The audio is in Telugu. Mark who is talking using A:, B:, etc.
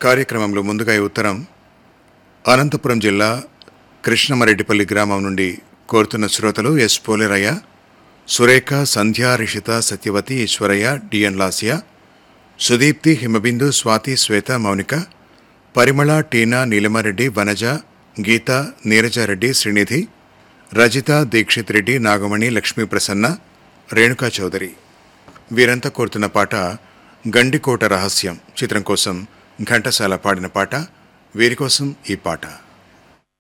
A: కార్యక్రమంలో ముందుగా ఈ ఉత్తరం అనంతపురం జిల్లా కృష్ణమరెడ్డిపల్లి గ్రామం నుండి కోరుతున్న శ్రోతలు S Poleraiah Surekha Sandhya Rishitha Satyavathi Eshwaraiah DN Lasia Sudeepthi Himabindu Swathi Swetha Mounika Parimala Tina Neelamareddy Vanaja Geetha Neerajareddy Srinidhi Rajitha Dixit Reddy Nagamani Lakshmi Prasanna Renuka Chowdary వీరంతా కోరుతున్న పాట గండికోట రహస్యం చిత్రం కోసం ఘంటసాల పాడిన పాట వీరి కోసం ఈ పాట